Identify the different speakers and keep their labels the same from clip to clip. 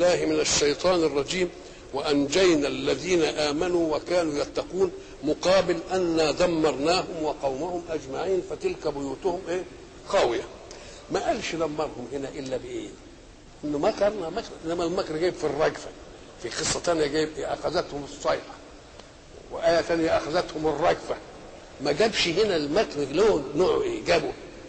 Speaker 1: بالله من الشيطان الرجيم وأنجينا الذين آمنوا وكانوا يتقون مقابل أنا دمرناهم وقومهم أجمعين فتلك بيوتهم إيه خاوية ما قالش دمرهم هنا إلا بإيه إنه مكرنا مكر إنما المكر جايب في الرجفة في قصة ثانية جايب إيه أخذتهم الصيحة وآية ثانية أخذتهم الرجفة ما جابش هنا المكر لون نوعه إيه جابه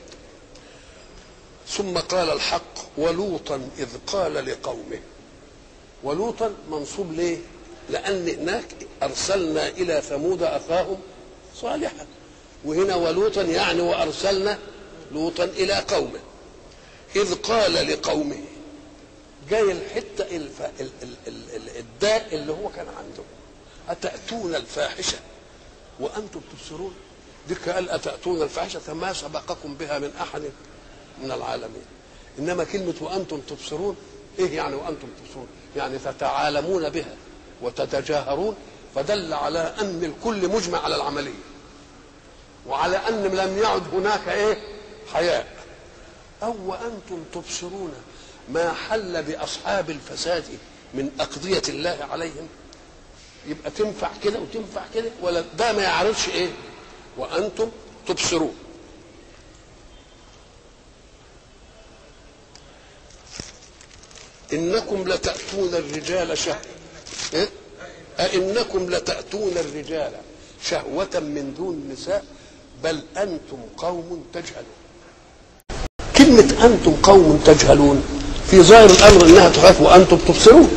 Speaker 1: ثم قال الحق ولوطا إذ قال لقومه ولوطا منصوب ليه لأن هناك أرسلنا إلى ثمود أخاهم صالحا وهنا ولوطا يعني وأرسلنا لوطا إلى قومه إذ قال لقومه جاي الحتة الف... ال... ال... ال... الداء اللي هو كان عنده أتأتون الفاحشة وأنتم تبصرون ذكر قال أتأتون الفاحشة ما سبقكم بها من أحد من العالمين إنما كلمة وأنتم تبصرون إيه يعني وأنتم تبصرون يعني تتعالمون بها وتتجاهرون فدل على أن الكل مجمع على العملية وعلى أن لم يعد هناك إيه حياء أو وأنتم تبصرون ما حل بأصحاب الفساد من أقضية الله عليهم يبقى تنفع كده وتنفع كده ولا ده ما يعرضش ايه وانتم تبصرون انكم لتاتون الرجال شهوه إيه؟ أئنكم لتأتون الرجال شهوة من دون النساء بل أنتم قوم تجهلون كلمة أنتم قوم تجهلون في ظاهر الأمر أنها تخاف وأنتم تبصرون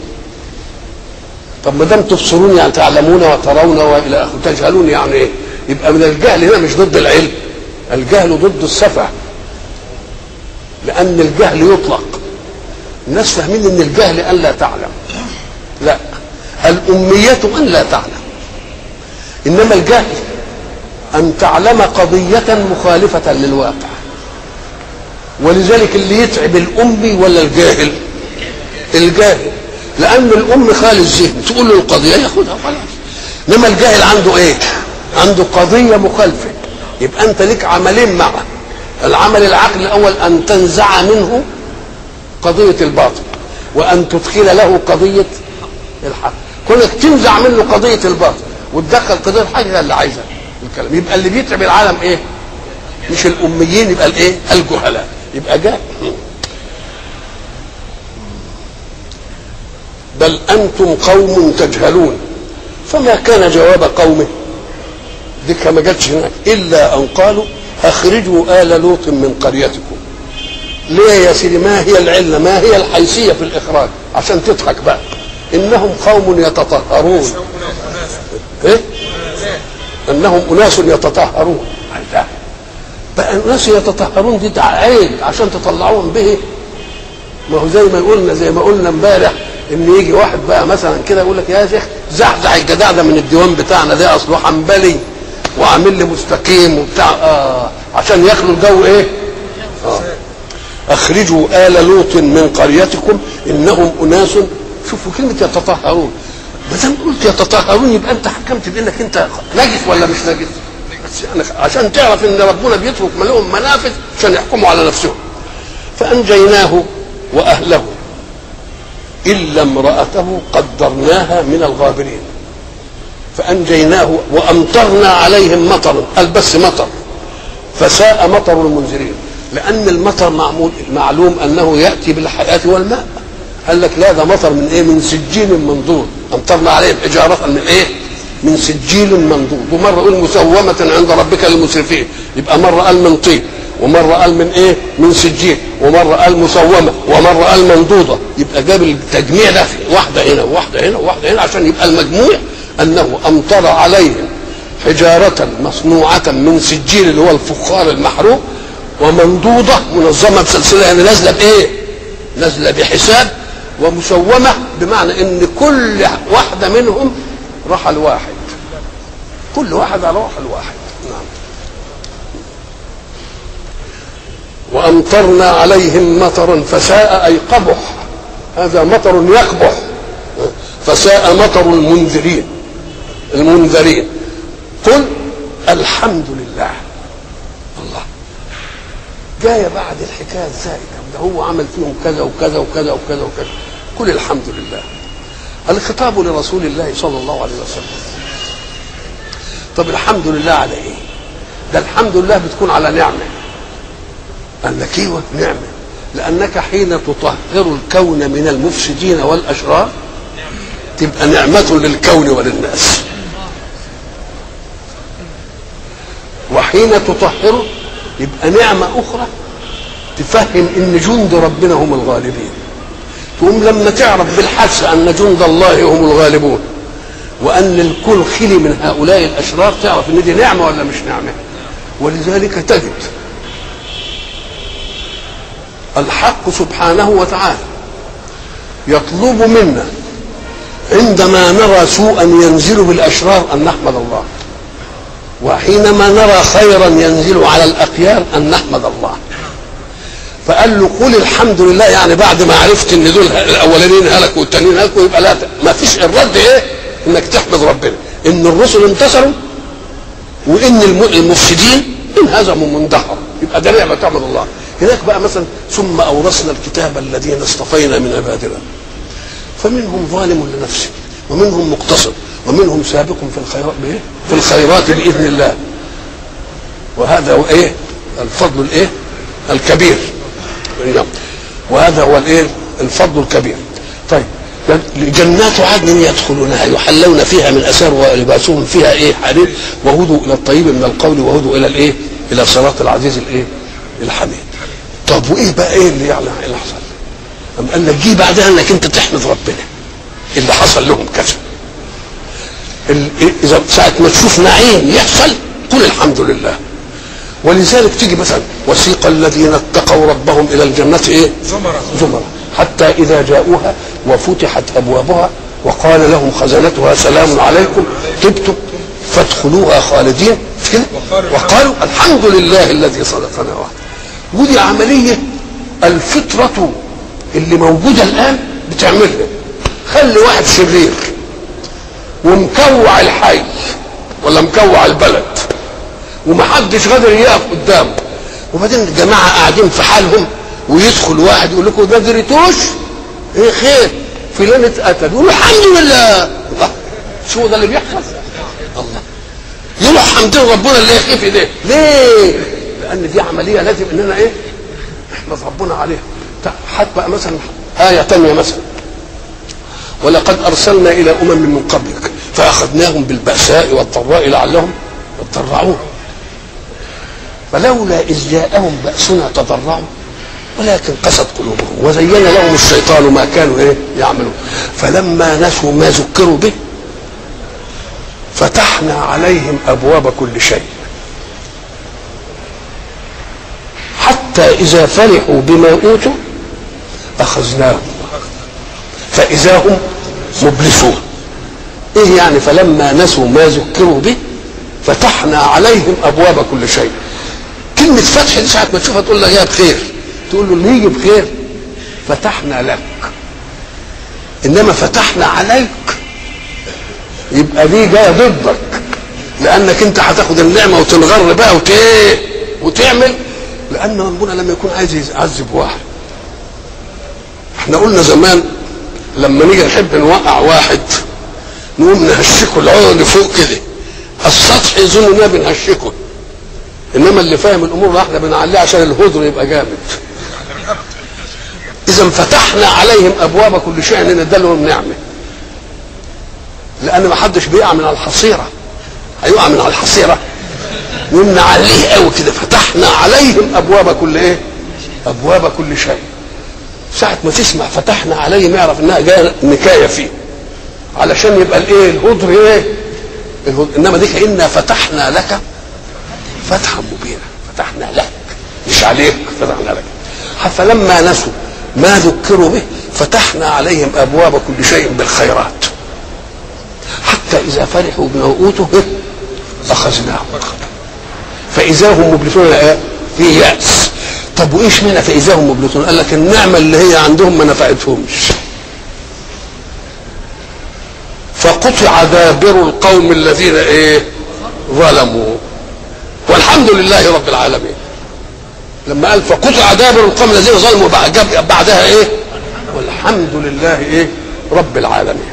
Speaker 1: طب ما دام تبصرون يعني تعلمون وترون والى اخره تجهلون يعني ايه؟ يبقى من الجهل هنا مش ضد العلم الجهل ضد السفه لان الجهل يطلق الناس فاهمين ان الجهل ان لا تعلم لا الاميه ان لا تعلم انما الجهل ان تعلم قضيه مخالفه للواقع ولذلك اللي يتعب الامي ولا الجاهل الجاهل لان الام خالي الذهن تقول له القضيه ياخدها خلاص انما الجاهل عنده ايه عنده قضيه مخالفه يبقى انت لك عملين معه العمل العقل الاول ان تنزع منه قضيه الباطل وان تدخل له قضيه الحق كونك تنزع منه قضيه الباطل وتدخل قضيه الحق هي اللي عايزها الكلام يبقى اللي بيتعب العالم ايه مش الاميين يبقى الايه الجهلاء يبقى جاهل بل انتم قوم تجهلون فما كان جواب قومه دي ما جاتش هناك الا ان قالوا اخرجوا ال لوط من قريتكم ليه يا سيدي ما هي العله ما هي الحيثيه في الاخراج عشان تضحك بقى انهم قوم يتطهرون ايه انهم اناس يتطهرون الله بقى اناس يتطهرون دي عيب عشان تطلعوهم به ما هو زي ما قلنا زي ما قلنا امبارح ان يجي واحد بقى مثلا كده يقول لك يا شيخ زحزح الجدع ده من الديوان بتاعنا ده اصله حنبلي وعامل لي مستقيم وبتاع آه عشان ياخدوا الجو ايه؟ آه اخرجوا ال لوط من قريتكم انهم اناس شوفوا كلمه يتطهرون ما دام قلت يتطهرون يبقى انت حكمت بانك انت نجس ولا مش نجس؟ بس يعني عشان تعرف ان ربنا بيترك لهم منافذ عشان يحكموا على نفسهم فانجيناه واهله إلا امرأته قدرناها من الغابرين فأنجيناه وأمطرنا عليهم مطرا قال بس مطر فساء مطر المنذرين لأن المطر معمول معلوم أنه يأتي بالحياة والماء قال لك لا ده مطر من إيه من سجيل منضود أمطرنا عليهم حجارة من إيه من سجيل منضود ومرة يقول مسومة عند ربك للمسرفين يبقى مرة قال من طين ومرة قال من ايه من سجين ومرة قال مسومة ومرة قال منضودة يبقى جاب التجميع ده في واحدة هنا وواحدة هنا وواحدة هنا عشان يبقى المجموع انه امطر عليهم حجارة مصنوعة من سجيل اللي هو الفخار المحروق ومنضودة منظمة بسلسلة يعني نازلة بايه نازلة بحساب ومسومة بمعنى ان كل واحدة منهم رحل واحد كل واحد على رحل واحد نعم وامطرنا عليهم مطرا فساء اي قبح هذا مطر يقبح فساء مطر المنذرين المنذرين قل الحمد لله الله جاية بعد الحكاية الزائدة ده هو عمل فيهم كذا وكذا وكذا وكذا وكذا قل الحمد لله الخطاب لرسول الله صلى الله عليه وسلم طب الحمد لله على ايه ده الحمد لله بتكون على نعمه قال لك ايوه نعمه لانك حين تطهر الكون من المفسدين والاشرار تبقى نعمه للكون وللناس وحين تطهره يبقى نعمه اخرى تفهم ان جند ربنا هم الغالبين تقوم لما تعرف بالحدس ان جند الله هم الغالبون وان الكل خلي من هؤلاء الاشرار تعرف ان دي نعمه ولا مش نعمه ولذلك تجد الحق سبحانه وتعالى يطلب منا عندما نرى سوءا ينزل بالاشرار ان نحمد الله وحينما نرى خيرا ينزل على الاخيار ان نحمد الله فقال له قل الحمد لله يعني بعد ما عرفت ان دول الاولانيين هلكوا والتانيين هلكوا يبقى لا ما فيش الرد ايه انك تحمد ربنا ان الرسل انتصروا وان المفسدين انهزموا مندحروا يبقى ده نعمه تعمد الله هناك بقى مثلا ثم اورثنا الكتاب الذين اصطفينا من عبادنا فمنهم ظالم لنفسه ومنهم مقتصد ومنهم سابق في الخيرات بايه؟ في الخيرات باذن الله وهذا هو ايه؟ الفضل الايه؟ الكبير وهذا هو الايه؟ الفضل الكبير طيب جنات عدن يدخلونها يحلون فيها من اثار ولباسهم فيها ايه حرير وهدوا الى الطيب من القول وهدوا الى الايه الى صراط العزيز الايه الحميد طب وايه بقى ايه اللي يعني اللي حصل أم قال لك جه بعدها انك انت تحمد ربنا اللي حصل لهم كذا اذا ساعه ما تشوف نعيم يحصل قل الحمد لله ولذلك تيجي مثلا وسيق الذين اتقوا ربهم الى الجنه ايه
Speaker 2: زمرة
Speaker 1: زمرا حتى اذا جاءوها وفتحت ابوابها وقال لهم خزنتها سلام عليكم طبتم فادخلوها خالدين مش كده وقالوا الحمد لله الذي صدقنا وعده ودي عمليه الفطره اللي موجوده الان بتعملها خلي واحد شرير ومكوع الحي ولا مكوع البلد ومحدش قادر يقف قدامه وبعدين الجماعه قاعدين في حالهم ويدخل واحد يقول لكم ما دريتوش ايه خير فلان اتقتل يقولوا الحمد لله الله شو ده اللي بيحصل الله يقولوا حمد ربنا اللي يخف ده ليه لان دي عمليه لازم اننا ايه نحمد ربنا عليها حتى بقى مثلا آية تانية مثلا ولقد أرسلنا إلى أمم من قبلك فأخذناهم بالبأساء والضراء لعلهم يضرعون فلولا إذ جاءهم بأسنا تضرعوا ولكن قست قلوبهم وزين لهم الشيطان ما كانوا ايه يعملون فلما نسوا ما ذكروا به فتحنا عليهم ابواب كل شيء حتى اذا فرحوا بما اوتوا اخذناهم فاذا هم مبلسون ايه يعني فلما نسوا ما ذكروا به فتحنا عليهم ابواب كل شيء كلمه فتح دي ساعه ما تشوفها تقول لك يا بخير تقول له اللي يجي بخير فتحنا لك انما فتحنا عليك يبقى دي جايه ضدك لانك انت هتاخد النعمه وتنغر بقى وت وتعمل لان ربنا لما يكون عايز يعذب واحد احنا قلنا زمان لما نيجي نحب نوقع واحد نقوم نهشكه العود فوق كده السطح يظن اننا بنهشكه انما اللي فاهم الامور احنا بنعليه عشان الهدر يبقى جامد اذا فتحنا عليهم ابواب كل شيء ان ندلهم نعمه لان ما حدش بيقع من الحصيره هيقع من على الحصيره نقوم نعليه قوي كده فتحنا عليهم ابواب كل ايه ابواب كل شيء ساعة ما تسمع فتحنا عليهم يعرف انها جايه نكايه فيه علشان يبقى الايه الهدر ايه الهدر. انما دي كأننا فتحنا لك فتحا مبينا فتحنا لك مش عليك فتحنا لك فلما نسوا ما ذكروا به فتحنا عليهم ابواب كل شيء بالخيرات حتى اذا فرحوا بما اوتوا اخذناهم فاذا هم مبلسون في ياس طب وايش معنى فاذا هم مبلسون قال لك النعمه اللي هي عندهم ما نفعتهمش فقطع دابر القوم الذين ايه ظلموا والحمد لله رب العالمين لما قال فقطع دابر القوم الذين ظلموا جاب بعدها ايه والحمد الحمد لله ايه رب العالمين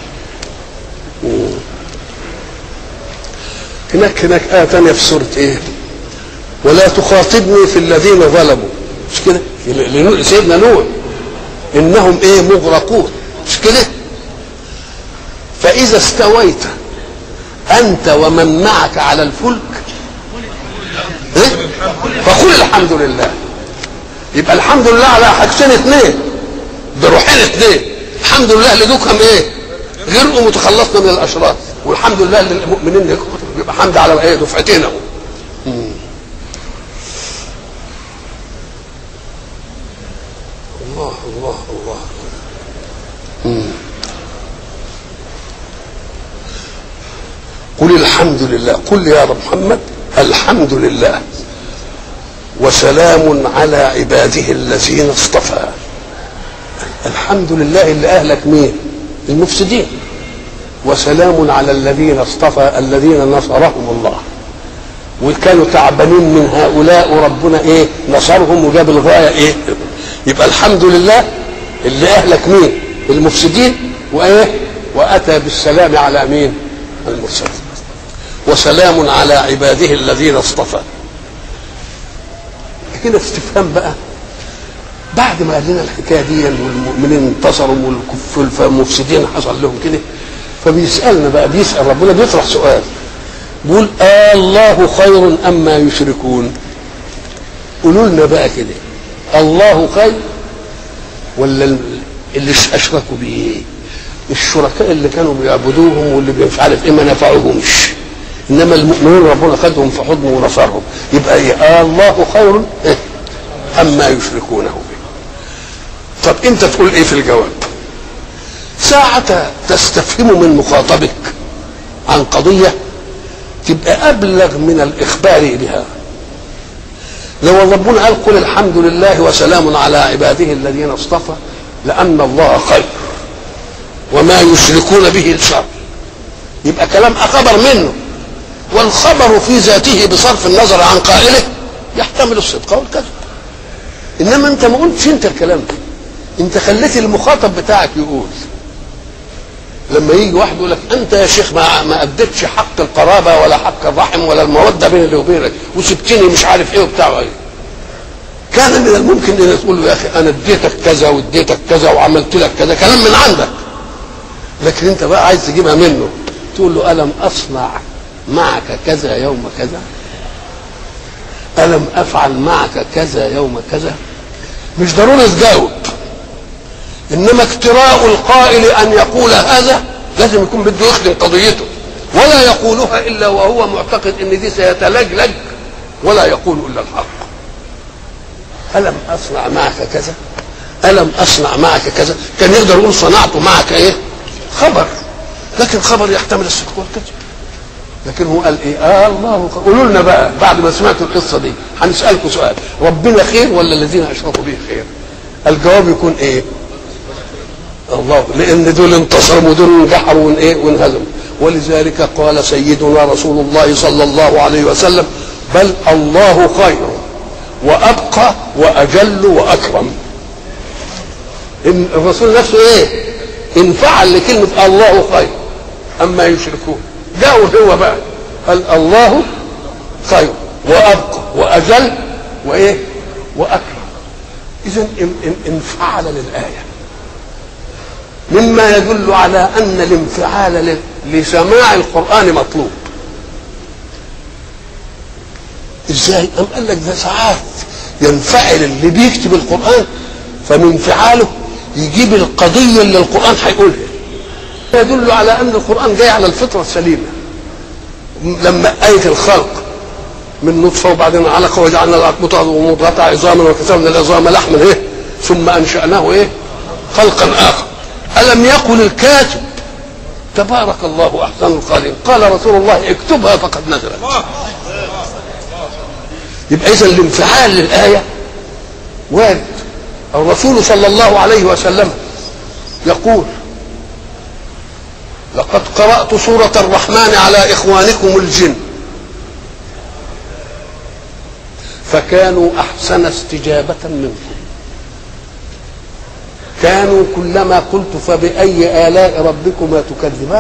Speaker 1: هناك هناك آية تانية في سورة إيه؟ ولا تخاطبني في الذين ظلموا مش كده؟ سيدنا نوح إنهم إيه مغرقون مش كده؟ فإذا استويت أنت ومن معك على الفلك إيه؟ فقل الحمد لله يبقى الحمد لله على حاجتين اثنين بروحين اثنين الحمد لله اللي دوكهم ايه غرقوا متخلصنا من الاشرار والحمد لله للمؤمنين يبقى حمد على ايه دفعتين اهو الله الله الله مم. قل الحمد لله قل يا رب محمد الحمد لله وسلام على عباده الذين اصطفى الحمد لله اللي اهلك مين المفسدين وسلام على الذين اصطفى الذين نصرهم الله وكانوا تعبانين من هؤلاء وربنا ايه نصرهم وجاب الغايه ايه يبقى الحمد لله اللي اهلك مين المفسدين وايه واتى بالسلام على مين المرسلين وسلام على عباده الذين اصطفى هنا استفهام بقى بعد ما قال لنا الحكايه دي والمؤمنين انتصروا والمفسدين حصل لهم كده فبيسالنا بقى بيسال ربنا بيطرح سؤال بيقول آه الله خير أم ما يشركون قولوا لنا بقى كده الله خير ولا اللي اشركوا بيه الشركاء اللي كانوا بيعبدوهم واللي مش عارف ايه ما نفعوهمش انما المؤمنين ربنا خدهم في حضنه ونصرهم يبقى ايه آه الله خير إيه؟ ام ما يشركونه به طب انت تقول ايه في الجواب ساعة تستفهم من مخاطبك عن قضية تبقى أبلغ من الإخبار بها لو ربنا قال قل الحمد لله وسلام على عباده الذين اصطفى لأن الله خير وما يشركون به الشر يبقى كلام خبر منه والخبر في ذاته بصرف النظر عن قائله يحتمل الصدق والكذب انما انت ما قلتش انت الكلام ده انت خليت المخاطب بتاعك يقول لما يجي واحد يقول لك انت يا شيخ ما ما اديتش حق القرابه ولا حق الرحم ولا الموده بيني وبينك وسبتني مش عارف ايه وبتاع ايه كان من الممكن ان تقول له يا اخي انا اديتك كذا واديتك كذا وعملت لك كذا كلام من عندك لكن انت بقى عايز تجيبها منه تقول له الم اصنع معك كذا يوم كذا الم افعل معك كذا يوم كذا مش ضروري تجاوب انما اكتراء القائل ان يقول هذا لازم يكون بده يخدم قضيته ولا يقولها الا وهو معتقد ان دي سيتلجلج ولا يقول الا الحق الم اصنع معك كذا الم اصنع معك كذا كان يقدر يقول صنعت معك ايه خبر لكن خبر يحتمل الصدق والكذب لكن هو قال ايه آه الله قولوا لنا بقى بعد ما سمعتوا القصه دي هنسالكم سؤال ربنا خير ولا الذين اشركوا به خير الجواب يكون ايه الله لان دول انتصروا ودول انجحروا وايه وانهزموا ولذلك قال سيدنا رسول الله صلى الله عليه وسلم بل الله خير وابقى واجل واكرم إن الرسول نفسه ايه انفعل لكلمه الله خير اما يشركون جاءوا هو بقى قال الله خير وابقى واجل وايه واكرم اذا انفعل للايه مما يدل على ان الانفعال لسماع القران مطلوب ازاي ام قال لك ده ساعات ينفعل اللي بيكتب القران فمن انفعاله يجيب القضيه اللي القران هيقولها يدل على ان القران جاي على الفطره السليمه لما ايه الخلق من نطفه وبعدين علقه وجعلنا العقبة ومضغة عظاما وكسرنا العظام لحما ايه ثم انشاناه ايه خلقا اخر ألم يقل الكاتب تبارك الله أحسن الخالقين قال رسول الله اكتبها فقد نزلت يبقى إذا الانفعال للآية وارد الرسول صلى الله عليه وسلم يقول لقد قرأت سورة الرحمن على إخوانكم الجن فكانوا أحسن استجابة منكم كانوا كلما قلت فبأي آلاء ربكما تكذبان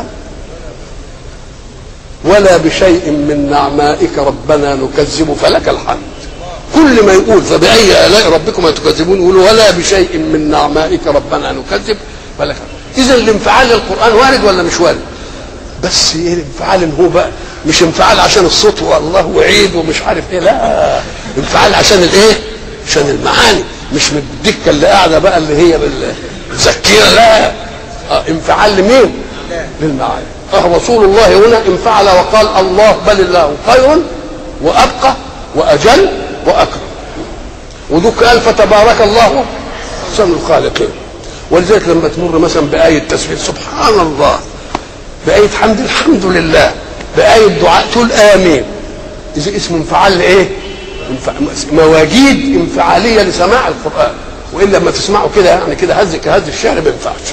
Speaker 1: ولا بشيء من نعمائك ربنا نكذب فلك الحمد كل ما يقول فبأي آلاء ربكما تكذبون يقول ولا بشيء من نعمائك ربنا نكذب فلك الحمد إذا الانفعال للقرآن وارد ولا مش وارد بس ايه الانفعال ان هو بقى مش انفعال عشان الصوت والله وعيد ومش عارف ايه لا انفعال عشان الايه عشان المعاني مش من الدكه اللي قاعده بقى اللي هي بالزكيه لا اه انفعال لمين للمعاني اه رسول الله هنا انفعل وقال الله بل الله خير وابقى واجل واكرم ودك قال فتبارك الله احسن الخالقين ولذلك لما تمر مثلا بآية تسبيح سبحان الله بآية حمد الحمد لله بآية دعاء تقول آمين إذا اسم انفعال لإيه؟ مواجيد انفعالية لسماع القرآن وإلا لما تسمعوا كده يعني كده هز كهز الشعر ما ينفعش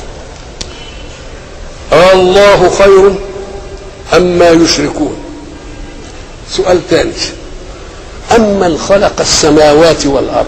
Speaker 1: الله خير أما يشركون سؤال ثاني أمن خلق السماوات والأرض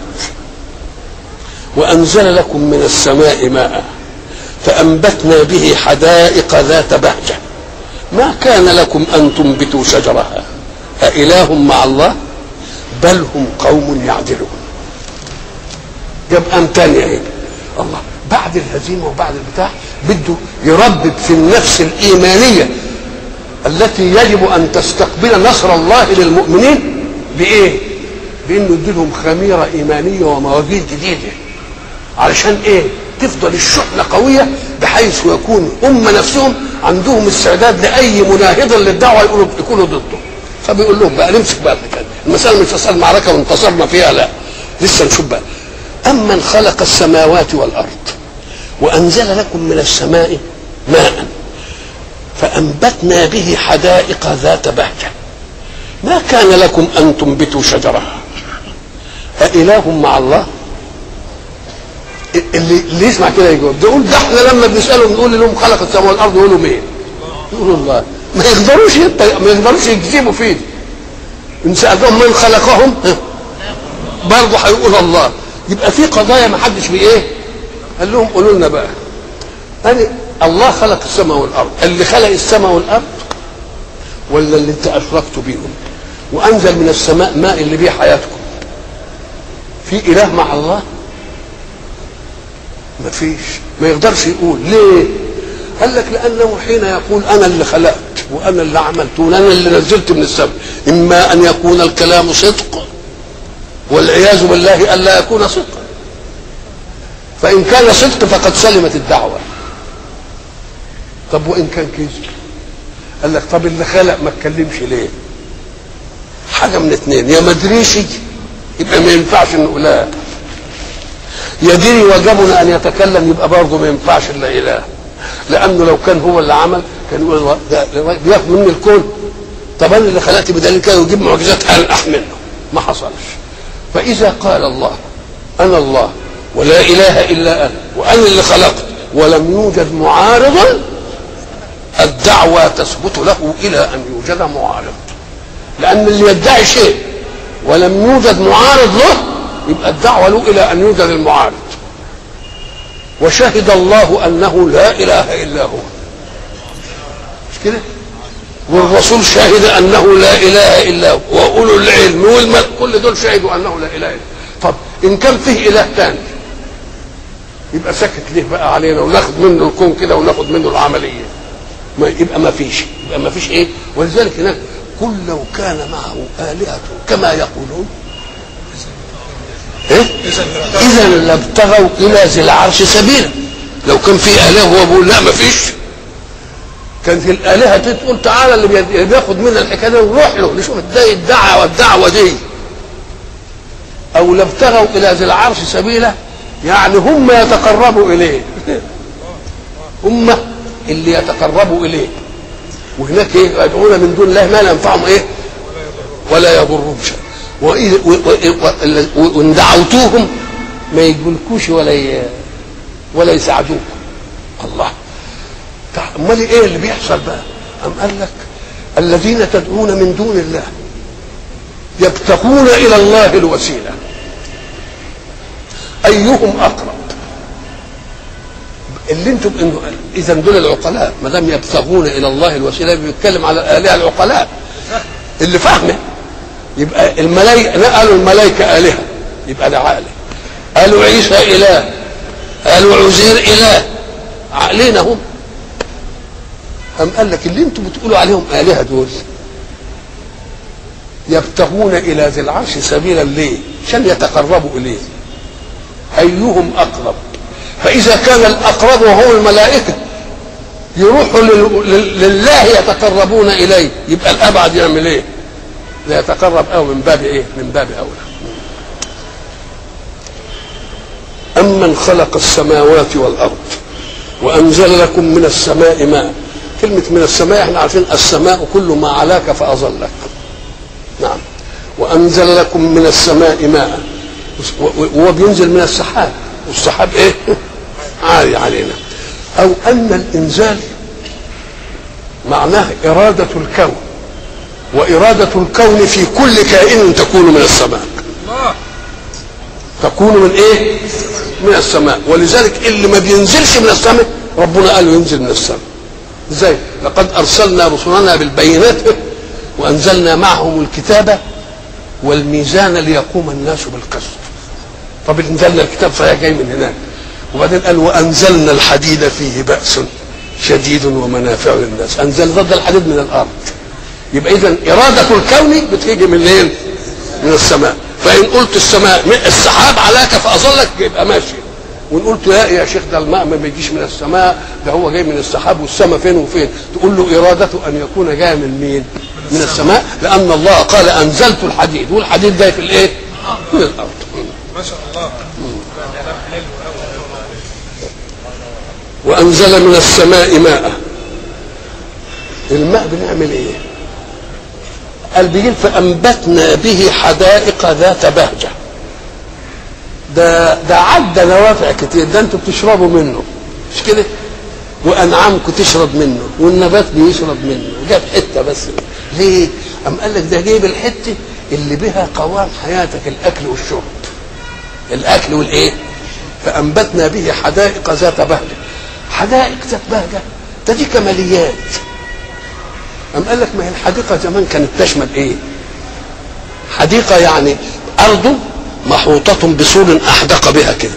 Speaker 1: وأنزل لكم من السماء ماء فأنبتنا به حدائق ذات بهجة ما كان لكم أن تنبتوا شجرها أإله مع الله بل هم قوم يعدلون جاب أم تانية ايه الله بعد الهزيمة وبعد البتاع بده يربب في النفس الإيمانية التي يجب أن تستقبل نصر الله للمؤمنين بإيه؟ بإنه يديلهم خميرة إيمانية ومواجيد جديدة علشان إيه؟ تفضل الشحنة قوية بحيث يكون هم نفسهم عندهم استعداد لأي مناهض للدعوة يقولوا يكونوا ضده فبيقول لهم بقى نمسك بقى الحكايه المسألة مش مسألة معركة وانتصرنا فيها لا لسه نشوف بقى أمن خلق السماوات والأرض وأنزل لكم من السماء ماء فأنبتنا به حدائق ذات بهجة ما كان لكم أن تنبتوا شجرها أإله مع الله اللي, اللي يسمع كده يجاوب ده يقول ده احنا لما بنسالهم نقول لهم خلق السماء والارض يقولوا مين؟ يقولوا الله ما يقدروش يت... ما يقدروش يكذبوا فيه ان سالتهم من خلقهم برضه هيقول الله يبقى في قضايا ما حدش بايه؟ قال لهم قولوا لنا بقى أنا الله خلق السماء والارض اللي خلق السماء والارض ولا اللي انت اشركت بيهم وانزل من السماء ماء اللي بيه حياتكم في اله مع الله ما فيش ما يقدرش يقول ليه قال لك لانه حين يقول انا اللي خلقت وانا اللي عملت وانا اللي نزلت من السماء اما ان يكون الكلام صدق والعياذ بالله الا يكون صدقا فان كان صدق فقد سلمت الدعوه طب وان كان كذب قال لك طب اللي خلق ما اتكلمش ليه حاجه من اتنين يا ما ادريش يبقى ما ينفعش نقولها يدري وجبنا ان يتكلم يبقى برضه ما ينفعش الا اله لانه لو كان هو اللي عمل كان يقول ده بياخد مني الكون طب انا اللي خلقت بدليل كده ويجيب معجزات القح منه ما حصلش فاذا قال الله انا الله ولا اله الا انا وانا اللي خلقت ولم يوجد معارضا الدعوة تثبت له إلى أن يوجد معارض لأن اللي يدعي شيء ولم يوجد معارض له يبقى الدعوة له إلى أن يوجد المعارض وشهد الله أنه لا إله إلا هو مش كده والرسول شهد أنه لا إله إلا هو وأولو العلم والملك كل دول شهدوا أنه لا إله إلا طب إن كان فيه إله ثاني يبقى سكت ليه بقى علينا وناخد منه الكون كده وناخد منه العمليه ما يبقى ما فيش يبقى ما فيش ايه ولذلك هناك قل لو كان معه آلهة كما يقولون إيه؟ إذا لابتغوا إلى ذي العرش سبيلا لو كان في آلهة وهو بيقول لا ما فيش كانت الآلهة تقول تعالى اللي بياخد منا الحكاية دي نروح له نشوف ازاي الدعوة والدعوة دي أو لابتغوا إلى ذي العرش سبيلا يعني هم يتقربوا إليه هم اللي يتقربوا اليه وهناك ايه يدعون من دون الله ما لا ينفعهم ايه ولا يضرهم شيء وان دعوتوهم ما يقولكوش ولا ي... ولا يساعدوك الله امال ايه اللي بيحصل بقى ام قال لك الذين تدعون من دون الله يبتغون الى الله الوسيله ايهم اقرب اللي انتم اذا دول العقلاء ما دام يبتغون الى الله الوسيله بيتكلم على الالهه العقلاء اللي فاهمه يبقى الملائكه قالوا الملائكه الهه يبقى ده عقله قالوا عيسى اله قالوا عزير اله عقلين هم أم قال لك اللي انتم بتقولوا عليهم آلهة دول يبتغون إلى ذي العرش سبيلا ليه؟ عشان يتقربوا إليه أيهم أقرب فإذا كان الأقرب وهو الملائكة يروحوا لله يتقربون إليه يبقى الأبعد يعمل إيه؟ لا يتقرب أو من باب إيه؟ من باب أولى أمن خلق السماوات والأرض وأنزل لكم من السماء ماء كلمة من السماء احنا عارفين السماء كل ما علاك فأظلك نعم وأنزل لكم من السماء ماء وهو بينزل من السحاب والسحاب ايه عالي علينا أو أن الإنزال معناه إرادة الكون وإرادة الكون في كل كائن تكون من السماء تكون من ايه من السماء ولذلك اللي ما بينزلش من السماء ربنا قال ينزل من السماء ازاي لقد ارسلنا رسلنا بالبينات وانزلنا معهم الكتاب والميزان ليقوم الناس بالقسط طب انزلنا الكتاب صحيح جاي من هناك وبعدين قال وانزلنا الحديد فيه باس شديد ومنافع للناس انزل ضد الحديد من الارض يبقى اذا اراده الكون بتيجي من ايه من السماء فان قلت السماء السحاب علاك فاظلك يبقى ماشي وان قلت لا يا شيخ ده الماء ما بيجيش من السماء ده هو جاي من السحاب والسماء فين وفين تقول له ارادته ان يكون جاي من مين من السماء لان الله قال انزلت الحديد والحديد ده في الايه من الارض
Speaker 2: ما شاء الله
Speaker 1: وانزل من السماء ماء الماء بنعمل ايه قال بيقول فانبتنا به حدائق ذات بهجه ده ده عدى نوافع كتير ده انتوا بتشربوا منه مش كده وانعامكم تشرب منه والنبات بيشرب منه جاب حته بس ليه ام قال لك ده جايب الحته اللي بها قوام حياتك الاكل والشرب الاكل والايه فانبتنا به حدائق ذات بهجه حدائق ذات بهجه ده دي كماليات أم قال لك ما هي الحديقة زمان كانت تشمل إيه؟ حديقة يعني أرض محوطة بسور أحدق بها كده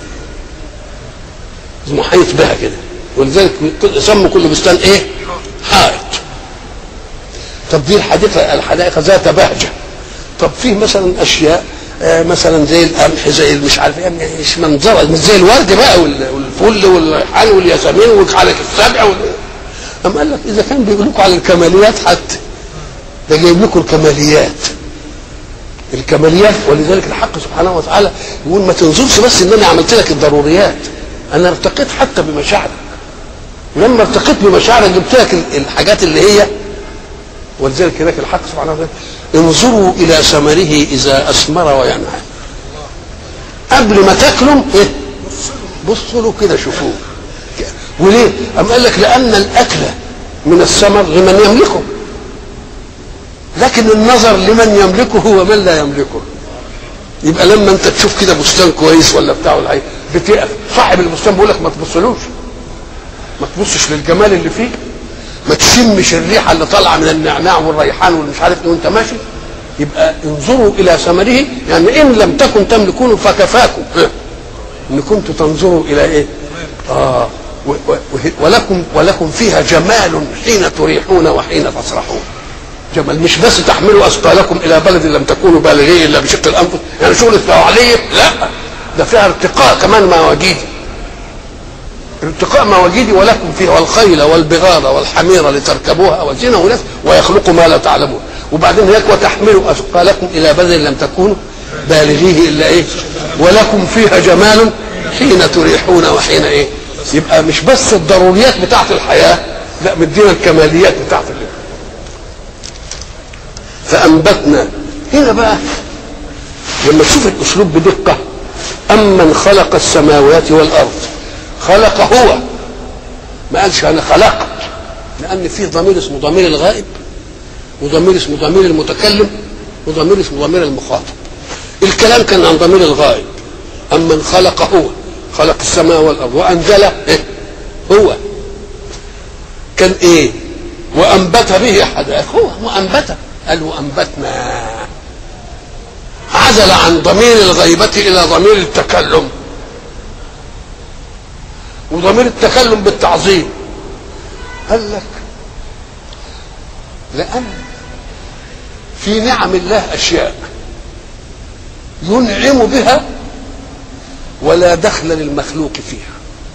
Speaker 1: محيط بها كده ولذلك سموا كل بستان إيه؟ حائط طب دي الحديقة الحدائق ذات بهجة طب فيه مثلا أشياء آه مثلا زي القمح زي مش عارف ايه مش منظره مش زي الورد بقى والفل والريحان والياسمين وحالك السبع وال... أم قال لك إذا كان بيقول لكم على الكماليات حتى ده جايب لكم الكماليات الكماليات ولذلك الحق سبحانه وتعالى يقول ما تنظرش بس ان انا عملت لك الضروريات انا ارتقيت حتى بمشاعرك ولما ارتقيت بمشاعرك جبت لك الحاجات اللي هي ولذلك هناك الحق سبحانه وتعالى انظروا الى ثمره اذا اثمر وينعم قبل ما تاكلوا ايه بصوا له كده شوفوه وليه؟ أم قال لك لأن الأكل من الثمر لمن يملكه لكن النظر لمن يملكه هو من لا يملكه يبقى لما انت تشوف كده بستان كويس ولا بتاع ولا حاجه بتقف صاحب البستان بيقول لك ما تبصلوش ما تبصش للجمال اللي فيه ما تشمش الريحه اللي طالعه من النعناع والريحان والمش عارف ايه وانت ماشي يبقى انظروا الى ثمره يعني ان لم تكن تملكونه فكفاكم ان كنتم تنظروا الى ايه؟ اه ولكم ولكم فيها جمال حين تريحون وحين تسرحون جمال مش بس تحملوا اثقالكم الى بلد لم تكونوا بالغيه الا بشق الانفس يعني شغل الفعاليه لا ده فيها ارتقاء كمان مواجيدي ارتقاء مواجيدي ولكم فيها والخيل والبغال والحمير لتركبوها والزنا وناس ويخلق ما لا تعلمون وبعدين هناك وتحملوا اثقالكم الى بلد لم تكونوا بالغيه الا ايه ولكم فيها جمال حين تريحون وحين ايه يبقى مش بس الضروريات بتاعت الحياة لا مدينا الكماليات بتاعت اللي. فأنبتنا هنا بقى لما تشوف الأسلوب بدقة أمن خلق السماوات والأرض خلق هو ما قالش أنا خلقت لأن في ضمير اسمه ضمير الغائب وضمير اسمه ضمير المتكلم وضمير اسمه ضمير المخاطب الكلام كان عن ضمير الغائب أمن خلق هو خلق السماء والارض وانزل إيه؟ هو كان ايه وانبت به حدائق هو وانبت قال وانبتنا عزل عن ضمير الغيبة إلى ضمير التكلم وضمير التكلم بالتعظيم قال لك لأن في نعم الله أشياء ينعم بها ولا دخل للمخلوق فيها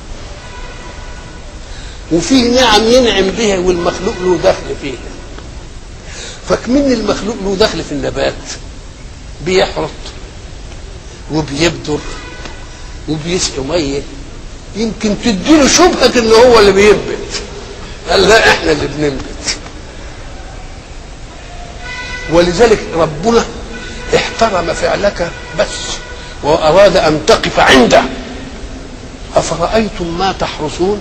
Speaker 1: وفي نعم ينعم بها والمخلوق له دخل فيها فكمن المخلوق له دخل في النبات بيحرط وبيبدر وبيسقي ميه يمكن تديله شبهة ان هو اللي بينبت قال لا احنا اللي بننبت ولذلك ربنا احترم فعلك بس واراد ان تقف عنده افرايتم ما تحرسون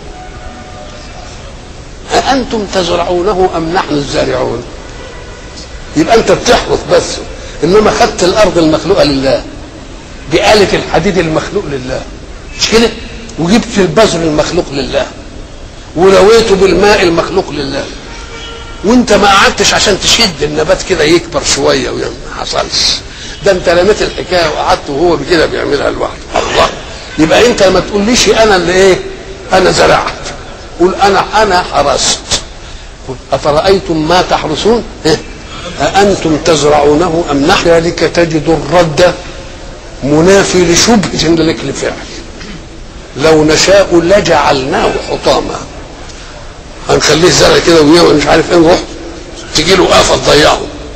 Speaker 1: أأنتم تزرعونه أم نحن الزارعون يبقى أنت بتحرث بس إنما خدت الأرض المخلوقة لله بآلة الحديد المخلوق لله مش كده وجبت البذر المخلوق لله ولويته بالماء المخلوق لله وانت ما قعدتش عشان تشد النبات كده يكبر شويه وما حصلش ده انت رميت الحكايه وقعدت وهو كده بيعملها لوحده الله يبقى انت ما تقوليش انا اللي ايه انا زرعت قل انا انا حرست قل افرايتم ما تحرسون إيه؟ أأنتم تزرعونه أم نحن ذلك تجد الرد منافي لشبهة لك لفعل لو نشاء لجعلناه حطاما هنخليه زرع كده ويوم مش عارف ايه نروح تجي له آفة تضيعه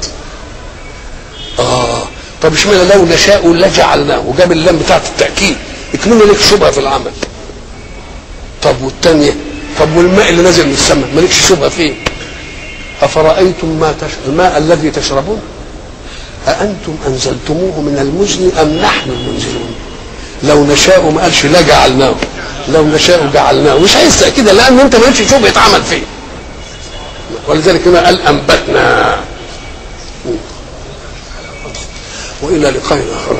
Speaker 1: اه طب اشمعنى لو نشاء لجعلناه وجاب اللام بتاعت التأكيد اكمل لك شبهة في العمل طب والتانية طب والماء اللي نازل من السماء مالكش شبهة فيه أفرأيتم ما تش... الماء الذي تشربون أأنتم أنزلتموه من المزن أم نحن المنزلون لو نشاء ما قالش لا جعلناه لو نشاء جعلناه مش عايز تأكيد لأن أنت مالكش شبهة عمل فيه ولذلك هنا قال أنبتنا وإلى لقاء آخر